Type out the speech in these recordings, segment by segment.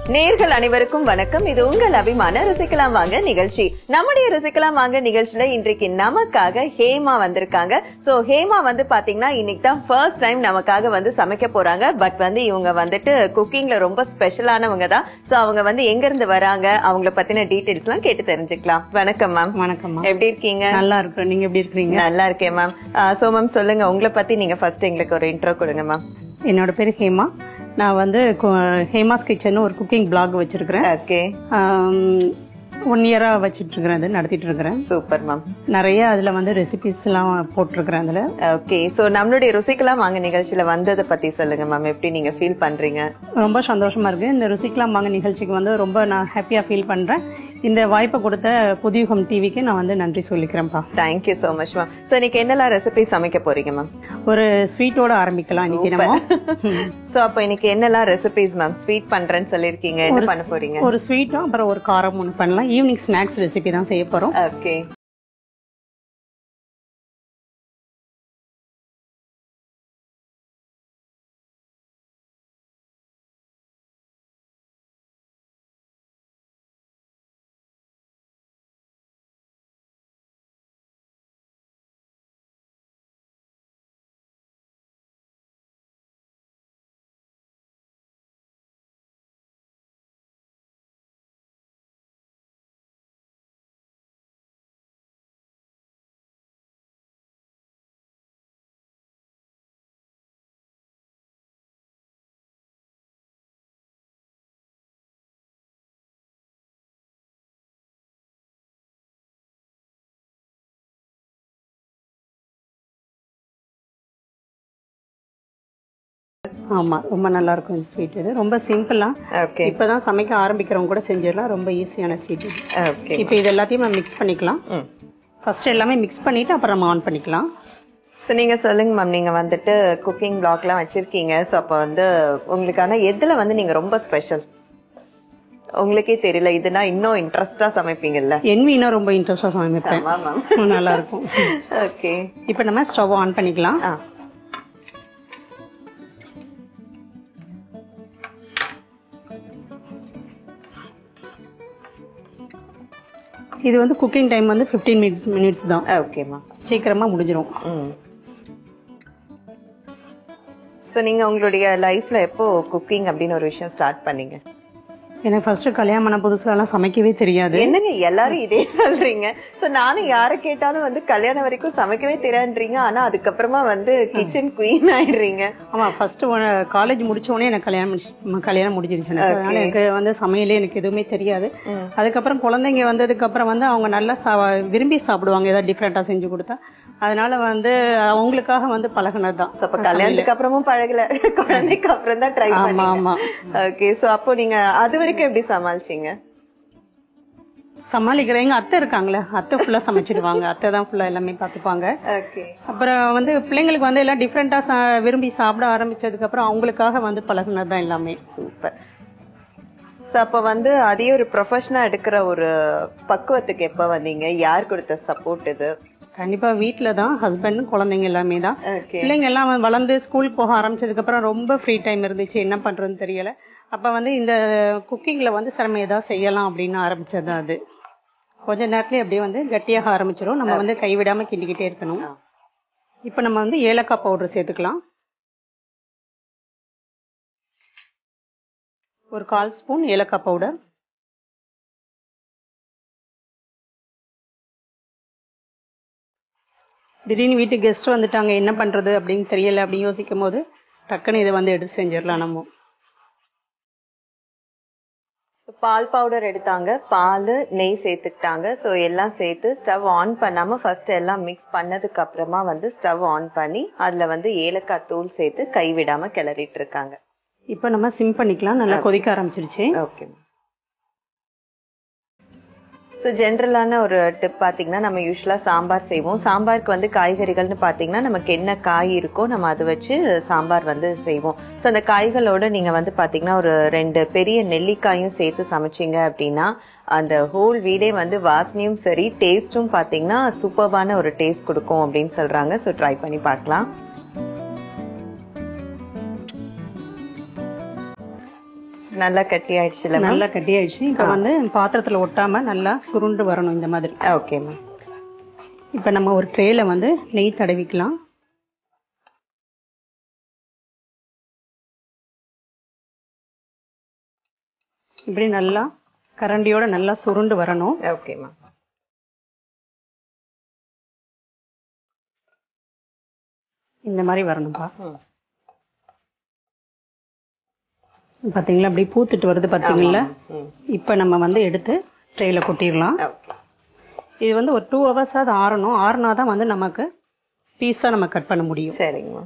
நேர்கள் அனைவருக்கும் வணக்கம் இது உங்கள் அபிமான ருசிக்கலாம் வாங்க நிகழ்ச்சி நம்முடைய ருசிக்கலாம் வாங்க நிகழ்ச்சியில இன்றைக்கு நமக்காக ஹேமா வந்திருக்காங்க சோ ஹேமா வந்து பாத்தீங்கன்னா இன்னைக்கு தான் ஃபர்ஸ்ட் டைம் நமக்காக வந்து சமைக்க போறாங்க பட் வந்து இவங்க வந்துட்டு குக்கிங்ல ரொம்ப ஸ்பெஷலானவங்க தான் சோ அவங்க வந்து எங்க இருந்து வராங்க அவங்கள பத்தின டீடைல்ஸ் எல்லாம் கேட்டு தெரிஞ்சுக்கலாம் வணக்கம் மேம் வணக்கம்மா எப்படி இருக்கீங்க நல்லா இருக்கிறோம் நீங்க எப்படி இருக்கிறீங்க நல்லா இருக்கேன் மேம் சோ மேம் சொல்லுங்க உங்களை பத்தி நீங்க ஃபர்ஸ்ட் எங்களுக்கு ஒரு இன்ட்ரோ கொடுங்க மேம் என்னோட பேர் ஹேமா நான் வந்து கு- ஹேமாஸ் கிச்சன் ஒரு குக்கிங் பிளாக் வச்சிருக்கிறேன் ஓகே ஒன் இயரா வச்சிட்டு இருக்கிறேன் அது நடத்திட்டு இருக்கிறேன் சூப்பர் மேம் நிறைய அதுல வந்து ரெசிபிஸ் எல்லாம் போட்டிருக்கிறேன் அதுல ஓகே சோ நம்மளுடைய ருசிக்கலாம் வாங்க நிகழ்ச்சியில வந்ததை பத்தி சொல்லுங்க மேம் எப்படி நீங்க ஃபீல் பண்றீங்க ரொம்ப சந்தோஷமா இருக்கு இந்த ருசிக்கலாம் வாங்க நிகழ்ச்சிக்கு வந்து ரொம்ப நான் ஹாப்பியா ஃபீல் பண்றேன் இந்த வாய்ப்பை கொடுத்த புதியுகம் டிவிக்கு நான் வந்து நன்றி சொல்லிக்கிறேன்ப்பா thank you so much ma'am so இன்னைக்கு என்னெல்லாம் ரெசிபி சமைக்க போறீங்க மேம் ஒரு ஸ்வீட்டோட ஆரம்பிக்கலாம் இன்னைக்கு நம்ம ம். சோ அப்ப இன்னைக்கு என்னெல்லாம் ரெசிபிஸ் மேம் ஸ்வீட் பண்றேன்னு சொல்லிருக்கீங்க என்ன பண்ண போறீங்க ஒரு ஸ்வீட்டும் அப்புறம் ஒரு காரம் ஒன்று பண்ணலாம் ஈவினிங் ஸ்நாக்ஸ் ரெசிபி தான் செய்ய போறோம் ஓகே ஆமா ரொம்ப நல்லா இருக்கும் இந்த ஸ்வீட் இது ரொம்ப சிம்பிளா ஓகே இப்பதான் சமைக்க ஆரம்பிக்கிறவங்க கூட செஞ்சிடலாம் ரொம்ப ஈஸியான ஸ்வீட் இது ஓகே இப்போ இது எல்லாத்தையும் நம்ம மிக்ஸ் பண்ணிக்கலாம் ம் ஃபர்ஸ்ட் எல்லாமே மிக்ஸ் பண்ணிட்டு அப்புறம் நம்ம ஆன் பண்ணிக்கலாம் சோ நீங்க சொல்லுங்க மேம் நீங்க வந்துட்டு குக்கிங் பிளாக்லாம் வச்சிருக்கீங்க சோ அப்ப வந்து உங்களுக்கான எதுல வந்து நீங்க ரொம்ப ஸ்பெஷல் உங்களுக்கே தெரியல இதுனா இன்னும் இன்ட்ரெஸ்டா சமைப்பீங்கல்ல என்வினா ரொம்ப இன்ட்ரெஸ்டா சமைப்பேன் ஆமா மேம் நல்லா இருக்கும் ஓகே இப்போ நம்ம ஸ்டவ் ஆன் பண்ணிக்கலாம் ஆ இது வந்து குக்கிங் டைம் வந்து 15 மினிட்ஸ் மினிட்ஸ் தான் ஓகே மேம் சீக்கிரமா முடிஞ்சிரும் ம் சோ நீங்க உங்களுடைய லைஃப்ல எப்போ குக்கிங் அப்படின்னு ஒரு விஷயம் ஸ்டார்ட் பண்ணீங்க எனக்கு ஃபர்ஸ்ட் கல்யாணம் பண்ண புதுசுலலாம் சமைக்கவே தெரியாது என்னங்க எல்லாரும் இதே சொல்றீங்க சோ நானும் யார கேட்டாலும் வந்து கல்யாணம் வரைக்கும் சமைக்கவே தெரியாதுன்றீங்க ஆனா அதுக்கப்புறமா வந்து கிச்சன் குயின் ஆயிடுறீங்க ஆமா ஃபர்ஸ்ட் காலேஜ் முடிச்ச உடனே எனக்கு கல்யாணம் முடிச்சு- ம- கல்யாணம் முடிஞ்சிருச்சு எனக்கு அதனால எனக்கு வந்து சமையலே எனக்கு எதுவுமே தெரியாது ம். அதுக்கப்புறம் குழந்தைங்க வந்ததுக்கு அப்புறம் வந்து அவங்க நல்லா சா- விரும்பி சாப்பிடுவாங்க ஏதாவது டிஃப்ரெண்டா செஞ்சு கொடுத்தா அதனால வந்து அவங்களுக்காக வந்து பழகுனது தான் So, அப்ப கல்யாணத்துக்கு அப்புறமும் பழகல குழந்தைக்கு அப்புறம் தான் ட்ரை ஆமா பண்ணீங்க ஆமா ஓகே சோ அப்போ நீங்க அது வரைக்கும் எப்படி சமாளிச்சீங்க சமாளிக்கிறேன் எங்க அத்தை இருக்காங்களே அத்தை ஃபுல்லா சமைச்சிடுவாங்க அத்தை தான் ஃபுல்லா எல்லாமே பார்த்துப்பாங்க ஓகே அப்புறம் வந்து பிள்ளைங்களுக்கு வந்து எல்லாம் டிஃப்ரெண்டா விரும்பி சாப்பிட ஆரம்பிச்சதுக்கு அப்புறம் அவங்களுக்காக வந்து பழகுனது தான் எல்லாமே சூப்பர் சோ அப்ப வந்து அதையே ஒரு ப்ரொஃபஷனா எடுக்கிற ஒரு பக்குவத்துக்கு எப்ப வந்தீங்க யார் கொடுத்த சப்போர்ட் இது கண்டிப்பா வீட்ல தான் ஹஸ்பண்ட் குழந்தைங்க எல்லாமே தான் ஓகே பிள்ளைங்க எல்லாம் வளர்ந்து ஸ்கூல் போக ஆரம்பிச்சதுக்கு அப்புறம் ரொம்ப ஃப்ரீ டைம் இருந்துச்சு என்ன பண்றதுன்னு தெரியல அப்ப வந்து இந்த குக்கிங்ல வந்து சிரமம் ஏதாவது செய்யலாம் அப்படின்னு ஆரம்பிச்சது அது கொஞ்ச நேரத்துலயே அப்படியே வந்து கட்டியாக ஆரம்பிச்சிடும் நம்ம வந்து கைவிடாம கிண்டிக்கிட்டே இருக்கணும் இப்போ நம்ம வந்து ஏலக்காய் பவுடர் சேர்த்துக்கலாம் ஒரு கால் ஸ்பூன் ஏலக்காய் பவுடர் திடீர்னு வீட்டுக்கு கெஸ்ட் வந்துட்டாங்க என்ன பண்றது அப்படின்னு தெரியல அப்படின்னு யோசிக்கும் போது டக்குன்னு இதை வந்து எடுத்து செஞ்சிடலாம் நம்ம பால் பவுடர் எடுத்தாங்க பால் நெய் சேர்த்துக்கிட்டாங்க சோ எல்லாம் சேர்த்து ஸ்டவ் ஆன் பண்ணாம ஃபர்ஸ்ட் எல்லாம் மிக்ஸ் பண்ணதுக்கு அப்புறமா வந்து ஸ்டவ் ஆன் பண்ணி அதுல வந்து ஏலக்காய் தூள் சேர்த்து கைவிடாம கிளறிட்டு இருக்காங்க இப்போ நம்ம சிம் பண்ணிக்கலாம் நல்லா கொதிக்க ஆரம்பிச்சிருச்சு ஓகே ஸோ ஜென்ரலான ஒரு டிப் பார்த்தீங்கன்னா நம்ம யூஸ்வலாக சாம்பார் செய்வோம் சாம்பாருக்கு வந்து காய்கறிகள்னு பார்த்தீங்கன்னா நமக்கு என்ன காய் இருக்கோ நம்ம அதை வச்சு சாம்பார் வந்து செய்வோம் ஸோ அந்த காய்களோட நீங்கள் வந்து பார்த்தீங்கன்னா ஒரு ரெண்டு பெரிய நெல்லிக்காயும் சேர்த்து சமைச்சீங்க அப்படின்னா அந்த ஹோல் வீடே வந்து வாசனையும் சரி டேஸ்ட்டும் பார்த்தீங்கன்னா சூப்பர்பான ஒரு டேஸ்ட் கொடுக்கும் அப்படின்னு சொல்றாங்க ஸோ ட்ரை பண்ணி பார்க்கலாம் நல்லா கட்டி ஆயிடுச்சுல நல்லா கட்டி ஆயிடுச்சு இப்ப வந்து பாத்திரத்துல ஒட்டாம நல்லா சுருண்டு வரணும் இந்த மாதிரி ஓகேம்மா இப்ப நம்ம ஒரு ட்ரேல வந்து நெய் தடவிக்கலாம் இப்படி நல்லா கரண்டியோட நல்லா சுருண்டு வரணும் ஓகேம்மா இந்த மாதிரி வரணும்பா ம். பாத்தீங்களா அப்படி பூத்துட்டு வருது பாத்தீங்களா ம் இப்ப நம்ம வந்து எடுத்து ட்ரேல கொட்டிடலாம் ஓகே இது வந்து ஒரு டூ ஹவர்ஸ் அது ஆறணும் ஆறுனா தான் வந்து நமக்கு பீஸா நம்ம கட் பண்ண முடியும் சரிங்கம்மா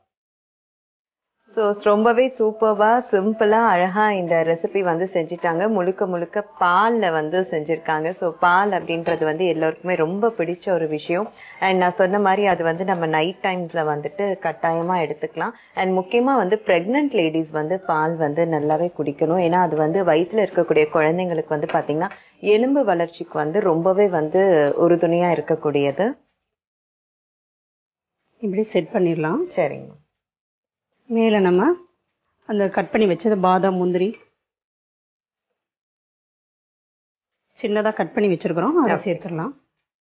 ஸோ ரொம்பவே சூப்பர்வா சிம்பிளா அழகா இந்த ரெசிபி வந்து செஞ்சுட்டாங்க முழுக்க முழுக்க பால்ல வந்து செஞ்சிருக்காங்க ஸோ பால் அப்படின்றது வந்து எல்லோருக்குமே ரொம்ப பிடிச்ச ஒரு விஷயம் அண்ட் நான் சொன்ன மாதிரி அது வந்து நம்ம நைட் டைம்ஸ்ல வந்துட்டு கட்டாயமா எடுத்துக்கலாம் அண்ட் முக்கியமா வந்து பிரெக்னென்ட் லேடிஸ் வந்து பால் வந்து நல்லாவே குடிக்கணும் ஏன்னா அது வந்து வயிற்றுல இருக்கக்கூடிய குழந்தைங்களுக்கு வந்து பாத்தீங்கன்னா எலும்பு வளர்ச்சிக்கு வந்து ரொம்பவே வந்து உறுதுணையா இருக்கக்கூடியது இப்படி செட் பண்ணிடலாம் சரிங்கம்மா மேல நம்ம அந்த கட் பண்ணி வச்சது பாதாம் முந்திரி சின்னதா கட் பண்ணி வச்சிருக்கிறோம் அதை சேர்த்துடலாம்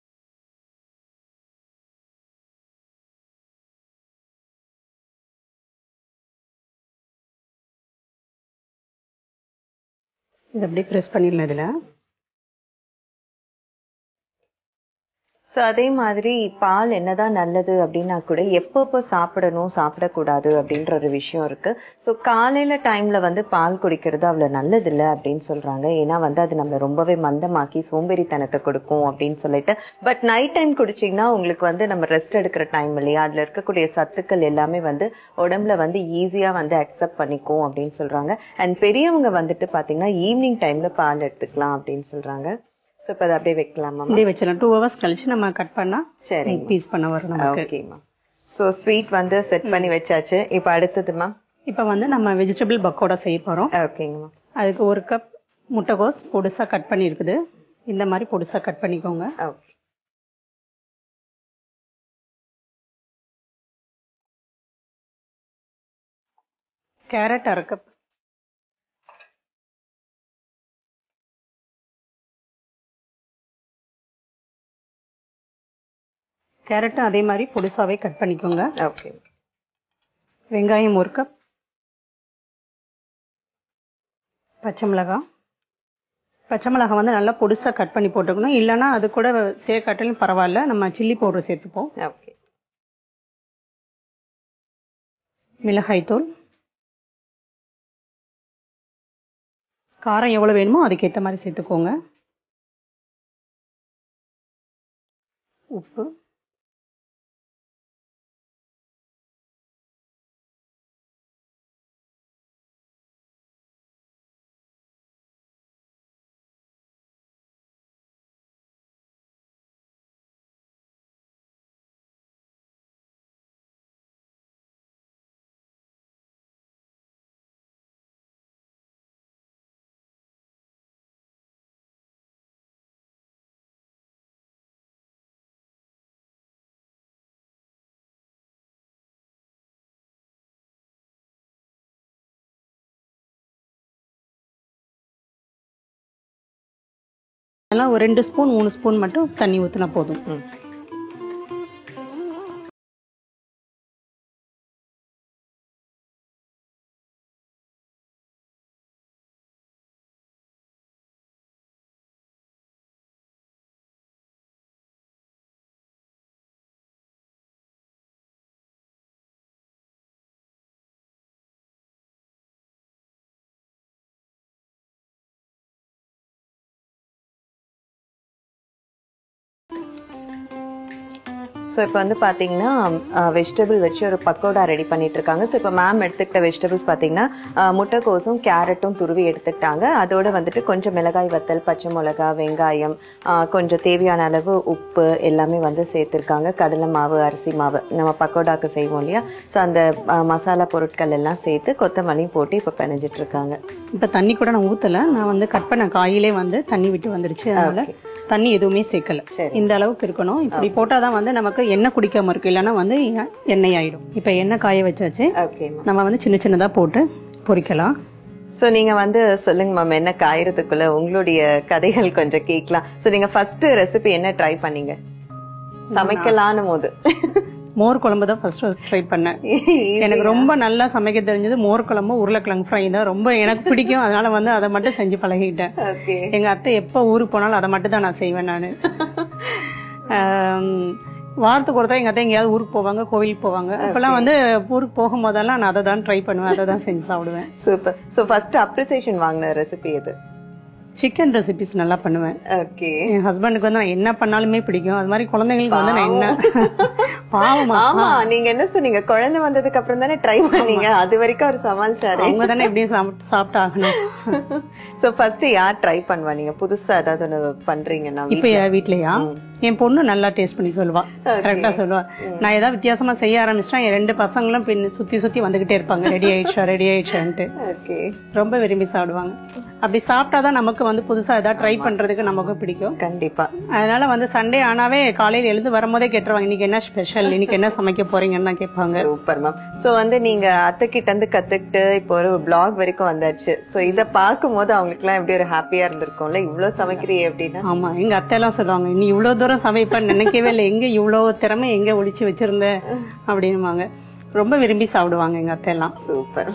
இது அப்படியே ப்ரெஸ் பண்ணிடலாம் இதுல ஸோ அதே மாதிரி பால் என்னதான் நல்லது அப்படின்னா கூட எப்பப்போ சாப்பிடணும் சாப்பிடக்கூடாது அப்படின்ற ஒரு விஷயம் இருக்கு ஸோ காலையில டைம்ல வந்து பால் குடிக்கிறது அவ்வளோ நல்லது இல்லை அப்படின்னு சொல்றாங்க ஏன்னா வந்து அது நம்மளை ரொம்பவே மந்தமாக்கி சோம்பேறித்தனத்தை கொடுக்கும் அப்படின்னு சொல்லிட்டு பட் நைட் டைம் குடிச்சிங்கன்னா உங்களுக்கு வந்து நம்ம ரெஸ்ட் எடுக்கிற டைம் இல்லையா அதுல இருக்கக்கூடிய சத்துக்கள் எல்லாமே வந்து உடம்புல வந்து ஈஸியா வந்து அக்செப்ட் பண்ணிக்கும் அப்படின்னு சொல்றாங்க அண்ட் பெரியவங்க வந்துட்டு பாத்தீங்கன்னா ஈவினிங் டைம்ல பால் எடுத்துக்கலாம் அப்படின்னு சொல்றாங்க ஸோ இப்போ அதை அப்படியே வைக்கலாமா அப்படியே வச்சிடலாம் டூ ஹவர்ஸ் கழிச்சு நம்ம கட் பண்ணா சரி பீஸ் பண்ண வரும் நமக்கு ஓகேம்மா ஸோ ஸ்வீட் வந்து செட் பண்ணி வச்சாச்சு இப்போ அடுத்தது மேம் இப்போ வந்து நம்ம வெஜிடபிள் பக்கோடா செய்ய போறோம் ஓகேங்கம்மா அதுக்கு ஒரு கப் முட்டைகோஸ் பொடுசா கட் பண்ணி இருக்குது இந்த மாதிரி பொடுசா கட் பண்ணிக்கோங்க ஓகே கேரட் அரை கப் கேரட்டும் அதே மாதிரி பொடுசாவே கட் பண்ணிக்கோங்க ஓகே வெங்காயம் ஒரு கப் பச்சை மிளகாய் பச்சை மிளகாய் வந்து நல்லா பொடுசா கட் பண்ணி போட்டுக்கணும் இல்லைன்னா அது கூட சேர்க்காட்டிலும் பரவாயில்ல நம்ம சில்லி பவுடர் சேர்த்துப்போம் ஓகே மிளகாய்த்தூள் காரம் எவ்வளோ வேணுமோ அதுக்கேற்ற மாதிரி சேர்த்துக்கோங்க உப்பு அதெல்லாம் ஒரு ரெண்டு ஸ்பூன் மூணு ஸ்பூன் மட்டும் தண்ணி ஊற்றினா போதும் ம் ஸோ இப்போ வந்து பார்த்தீங்கன்னா வெஜிடபிள் வச்சு ஒரு பக்கோடா ரெடி பண்ணிட்டு இருக்காங்க ஸோ இப்போ மேம் எடுத்துக்கிட்ட வெஜிடபிள்ஸ் பார்த்தீங்கன்னா அஹ், முட்டைக்கோசும் கேரட்டும் துருவி எடுத்துக்கிட்டாங்க அதோட வந்துட்டு கொஞ்சம் மிளகாய் வத்தல் பச்சை மிளகாய் வெங்காயம் அஹ், கொஞ்சம் தேவையான அளவு உப்பு எல்லாமே வந்து சேர்த்துருக்காங்க கடலை மாவு அரிசி மாவு நம்ம பக்கோடாக்கு செய்வோம் இல்லையா ஸோ அந்த அஹ், மசாலா பொருட்கள் எல்லாம் சேர்த்து கொத்தமல்லி போட்டு இப்போ பிணைஞ்சிட்டு இருக்காங்க இப்போ தண்ணி கூட நான் ஊற்றல நான் வந்து கட் பண்ண காயிலே வந்து தண்ணி விட்டு வந்துருச்சு அதனால தண்ணி எதுவுமே சேர்க்கல சரி. இந்த அளவுக்கு இருக்கணும் இப்படி போட்டாதான் வந்து நமக்கு எண்ணெய் குடிக்காம இருக்கு இல்லைன்னா வந்து எ- எண்ணெய் ஆயிடும் இப்போ எண்ணெய் காய வச்சாச்சு ஓகேம்மா நம்ம வந்து சின்ன சின்னதா போட்டு பொரிக்கலாம் சோ நீங்க வந்து சொல்லுங்க மேம் என்ன காயறதுக்குள்ள உங்களுடைய கதைகள் கொஞ்சம் கேட்கலாம் சோ நீங்க ஃபர்ஸ்ட் ரெசிபி என்ன ட்ரை பண்ணீங்க சமைக்கலான்னு போது மோர் குழம்பு தான் ஃபர்ஸ்ட் ட்ரை பண்ணேன் எனக்கு ரொம்ப நல்லா சமைக்க தெரிஞ்சது மோர் குழம்பு உருளைக்கிழங்கு ஃப்ரை தான் ரொம்ப எனக்கு பிடிக்கும் அதனால வந்து அதை மட்டும் செஞ்சு பழகிட்டேன் ஓகே எங்க அத்தை எப்ப ஊருக்கு போனாலும் அதை மட்டும் தான் நான் செய்வேன் நானு ஆம், வாரத்துக்கு ஒரு தான் எங்க அத்தை எங்கேயாவது ஊருக்கு போவாங்க கோவிலுக்கு போவாங்க அப்பெல்லாம் வந்து ஊருக்கு போகும்போதெல்லாம் நான் அதை தான் ட்ரை பண்ணுவேன் அதை தான் செஞ்சு சாப்பிடுவேன் சூப்பர் சோ ஃபர்ஸ்ட் அப்ரிசியேஷன் வாங்கின ரெசிபி எது சிக்கன் ரெசிபிஸ் நல்லா பண்ணுவேன் ஓகே என் ஹஸ்பண்டுக்கு வந்து நான் என்ன பண்ணாலுமே பிடிக்கும் அது மாதிரி குழந்தைங்களுக்கு வந்து நான் என்ன பாவமா ஆமா நீங்க என்ன சொன்னீங்க குழந்தை வந்ததுக்கு அப்புறம் தானே ட்ரை பண்ணீங்க அது வரைக்கும் அவர் சமாளிச்சாரு அவங்க தானே எப்படியும் சாப்பிட்டு சாப்பிட்டு ஆகணும் சோ ஃபர்ஸ்ட் யார் ட்ரை பண்ணுவா நீங்க புதுசா ஏதாவது ஒண்ணு பண்றீங்கன்னா இப்ப என் வீட்லயா என் பொண்ணு நல்லா டேஸ்ட் பண்ணி சொல்லுவா கரெக்டா சொல்லுவா நான் ஏதாவது வித்தியாசமா செய்ய ஆரம்பிச்சிட்டா என் ரெண்டு பசங்களும் பின் சுத்தி சுத்தி வந்துகிட்டே இருப்பாங்க ரெடி ஆயிடுச்சா ரெடி ஆயிடுச்சான்ட்டு ஓகே ரொம்ப விரும்பி சாப்பிடுவாங்க அப்படி சாப்பிட்டாதான் நமக்கு வந்து புதுசா ஏதாவது ட்ரை பண்றதுக்கு நமக்கு பிடிக்கும் கண்டிப்பா அதனால வந்து சண்டே ஆனாவே காலையில எழுந்து வரும்போதே கேட்டுருவாங்க இன்னைக்கு என்ன ஸ்பெஷல் இன்னைக்கு என்ன சமைக்க போறீங்கன்னு தான் கேட்பாங்க சூப்பர் மேம் சோ வந்து நீங்க அத்தை கிட்ட இருந்து கத்துக்கிட்டு இப்போ ஒரு பிளாக் வரைக்கும் வந்தாச்சு சோ இத பாக்கும்போது அவங்களுக்கு எல்லாம் எப்படி ஒரு ஹாப்பியா இருந்திருக்கும்ல இவ்வளவு சமைக்கிறியே அப்படின்னா ஆமா எங்க அத்தை எல்லாம் சொல்லுவாங்க நீ இவ்வளவு தூரம் சமைப்பேன்னு நினைக்கவே இல்லை எங்க இவ்வளவு திறமை எங்க ஒளிச்சு வச்சிருந்த அப்படின்னுவாங்க ரொம்ப விரும்பி சாப்பிடுவாங்க எங்க அத்தை எல்லாம் சூப்பர்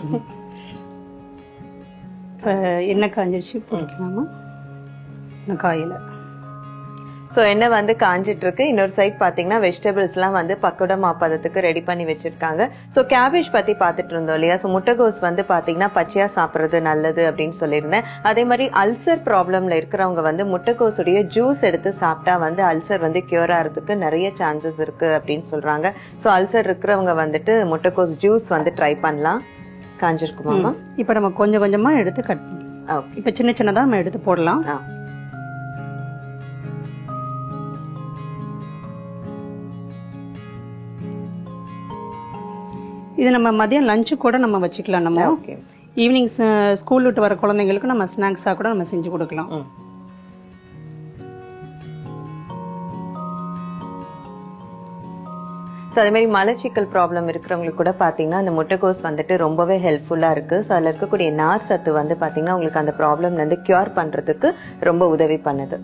இப்ப எண்ணெய் காஞ்சிருச்சு போட்டுக்கலாமா இன்னும் காயில சோ என்ன வந்து காஞ்சிட்டு இருக்கு இன்னொரு சைட் பாத்தீங்கன்னா வெஜிடபிள்ஸ் எல்லாம் வந்து பக்கோடா பதத்துக்கு ரெடி பண்ணி வச்சிருக்காங்க சோ கேபேஜ் பத்தி பாத்துட்டு இருந்தோம் இல்லையா சோ முட்டைகோஸ் வந்து பாத்தீங்கன்னா பச்சையா சாப்பிடுறது நல்லது அப்படின்னு சொல்லியிருந்தேன் அதே மாதிரி அல்சர் ப்ராப்ளம்ல இருக்கிறவங்க வந்து முட்டைகோஸுடைய ஜூஸ் எடுத்து சாப்பிட்டா வந்து அல்சர் வந்து கியூர் ஆகிறதுக்கு நிறைய சான்சஸ் இருக்கு அப்படின்னு சொல்றாங்க சோ அல்சர் இருக்கிறவங்க வந்துட்டு முட்டைகோஸ் ஜூஸ் வந்து ட்ரை பண்ணலாம் காஞ்சிருக்குமாமா இப்ப நம்ம கொஞ்சம் கொஞ்சமா எடுத்து கட் ஓகே இப்ப சின்ன சின்னதா நம்ம எடுத்து போடலாம் ஆ இது நம்ம மதியம் லஞ்சு கூட நம்ம வச்சுக்கலாம் நம்ம ஓகே ஈவினிங் ஸ்கூல் விட்டு வர குழந்தைங்களுக்கு நம்ம ஸ்நாக்ஸா கூட நம்ம செஞ்சு கொடுக்கலாம் ம் ஸோ அதே மாதிரி மலச்சிக்கல் ப்ராப்ளம் இருக்கிறவங்களுக்கு கூட பார்த்தீங்கன்னா அந்த முட்டைகோஸ் வந்துட்டு ரொம்பவே ஹெல்ப்ஃபுல்லாக இருக்கு ஸோ அதில் இருக்கக்கூடிய நார் சத்து வந்து பார்த்தீங்கன்னா உங்களுக்கு அந்த ப்ராப்ளம்ல இருந்து கியூர் பண்றதுக்கு ரொம்ப உதவி பண்ணுது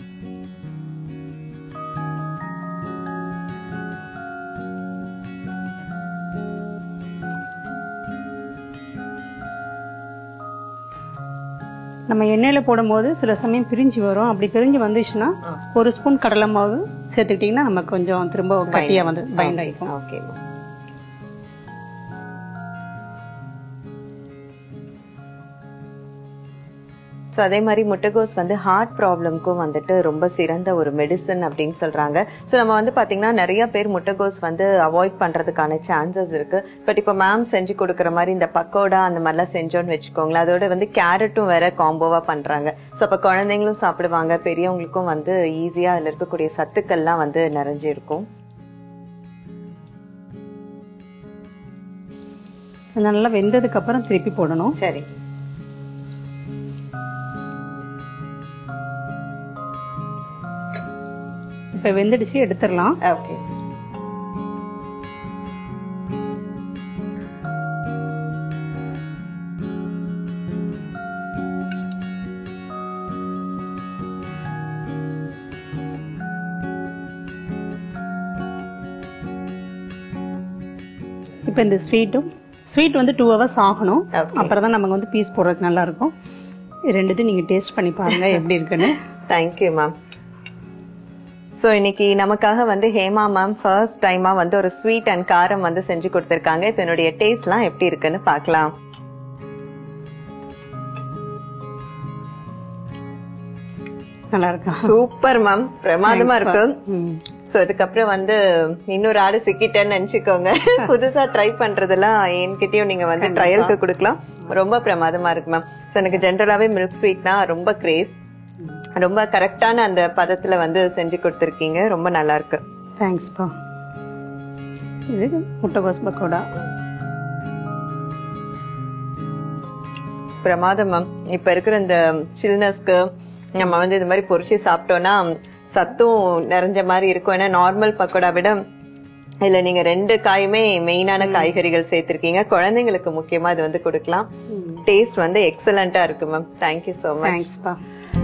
நம்ம எண்ணெயில போடும்போது சில சமயம் பிரிஞ்சு வரும் அப்படி பிரிஞ்சு வந்துச்சுன்னா ஒரு ஸ்பூன் கடலை மாவு சேர்த்துக்கிட்டீங்கன்னா நமக்கு கொஞ்சம் திரும்ப கட்டியா வந்து பைண்ட் ஆயிக்கும் ஓகே ஸோ அதே மாதிரி முட்டைகோஸ் வந்து ஹார்ட் ப்ராப்ளம்க்கும் வந்துட்டு ரொம்ப சிறந்த ஒரு மெடிசன் அப்படின்னு சொல்றாங்க ஸோ நம்ம வந்து பாத்தீங்கன்னா நிறைய பேர் முட்டைகோஸ் வந்து அவாய்ட் பண்றதுக்கான சான்சஸ் இருக்கு பட் இப்போ மேம் செஞ்சு கொடுக்குற மாதிரி இந்த பக்கோடா அந்த மாதிரிலாம் செஞ்சோன்னு வச்சுக்கோங்களேன் அதோட வந்து கேரட்டும் வேற காம்போவா பண்றாங்க ஸோ அப்போ குழந்தைங்களும் சாப்பிடுவாங்க பெரியவங்களுக்கும் வந்து ஈஸியா அதுல இருக்கக்கூடிய சத்துக்கள்லாம் வந்து நிறைஞ்சு இருக்கும் அது நல்லா வெந்ததுக்கு அப்புறம் திருப்பி போடணும் சரி இப்ப வெந்துடுச்சு எடுத்துடலாம் ஓகே இப்ப இந்த ஸ்வீட்டும் ஸ்வீட் வந்து டூ ஹவர்ஸ் ஆகணும் Okay. அப்புறம் தான் நமக்கு வந்து பீஸ் போடுறதுக்கு நல்லா இருக்கும் இது ரெண்டுத்தையும் நீங்க டேஸ்ட் பண்ணி பாருங்க எப்படி இருக்குன்னு தேங்க்யூ மேம் ஸோ இன்னைக்கு நமக்காக வந்து ஹேமா மேம் ஃபர்ஸ்ட் டைமா வந்து ஒரு ஸ்வீட் அண்ட் காரம் வந்து செஞ்சு கொடுத்துருக்காங்க இப்போ என்னுடைய டேஸ்ட்லாம் எப்படி இருக்குன்னு பார்க்கலாம் நல்லா இருக்கா சூப்பர் மேம் பிரமாதமா இருக்கு ம். ஸோ அதுக்கப்புறம் வந்து இன்னொரு ஆடு சிக்கிட்டேன்னு நினைச்சுக்கோங்க புதுசா ட்ரை பண்றதெல்லாம் என்கிட்டயும் நீங்க வந்து ட்ரையலுக்கு கொடுக்கலாம் ரொம்ப பிரமாதமா இருக்கு மேம் ஸோ எனக்கு ஜென்ரலாவே மில்க் ஸ்வீட்னா ரொம்ப கிரேஸ் ரொம்ப கரெக்டான அந்த பதத்துல வந்து செஞ்சு கொடுத்துருக்கீங்க ரொம்ப நல்லா இருக்கு தேங்க்ஸ்ப்பா இது முட்டைகோஸ் பக்கோடா பிரமாதம் மேம் இப்ப இருக்கிற இந்த சில்னஸ்க்கு நம்ம வந்து இது மாதிரி பொரிச்சு சாப்பிட்டோம்னா சத்தும் நிறைஞ்ச மாதிரி இருக்கும் ஏன்னா நார்மல் பக்கோடா விட இதுல நீங்க ரெண்டு காயுமே மெயினான காய்கறிகள் சேர்த்திருக்கீங்க குழந்தைங்களுக்கு முக்கியமா இது வந்து கொடுக்கலாம் டேஸ்ட் வந்து எக்ஸலண்டா இருக்கு மேம் தேங்க்யூ சோ மச் தேங்க்ஸ்ப்பா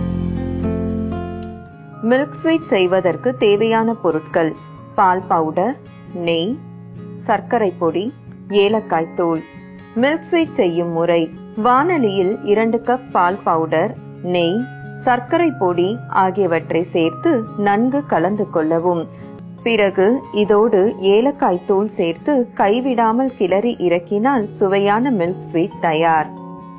மில்க் ஸ்வீட் செய்வதற்கு தேவையான பொருட்கள் பால் பவுடர் நெய் சர்க்கரை பொடி ஏலக்காய் தூள் மில்க் ஸ்வீட் செய்யும் முறை வானலியில் இரண்டு கப் பால் பவுடர் நெய் சர்க்கரை பொடி ஆகியவற்றை சேர்த்து நன்கு கலந்து கொள்ளவும் பிறகு இதோடு ஏலக்காய் தூள் சேர்த்து கைவிடாமல் கிளறி இறக்கினால் சுவையான மில்க் ஸ்வீட் தயார்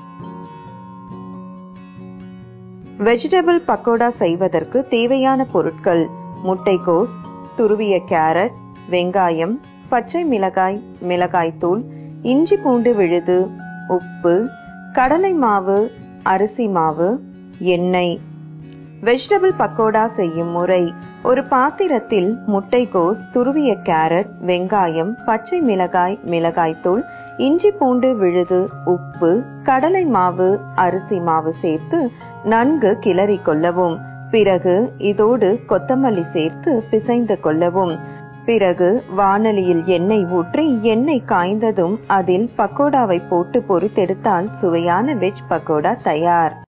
வெஜிடபிள் பக்கோடா செய்வதற்கு தேவையான பொருட்கள் முட்டைக்கோஸ் துருவிய கேரட் வெங்காயம் பச்சை மிளகாய் மிளகாய்த்தூள் இஞ்சி பூண்டு விழுது உப்பு கடலை மாவு அரிசி மாவு எண்ணெய் வெஜிடபிள் பக்கோடா செய்யும் முறை ஒரு பாத்திரத்தில் முட்டைக்கோஸ் துருவிய கேரட் வெங்காயம் பச்சை மிளகாய் மிளகாய்த்தூள் இஞ்சி பூண்டு விழுது உப்பு கடலை மாவு அரிசி மாவு சேர்த்து நன்கு கிளறி கொள்ளவும் பிறகு இதோடு கொத்தமல்லி சேர்த்து பிசைந்து கொள்ளவும் பிறகு வானலியில் எண்ணெய் ஊற்றி எண்ணெய் காய்ந்ததும் அதில் பக்கோடாவை போட்டு பொரித்தெடுத்தால் சுவையான வெஜ் பக்கோடா தயார்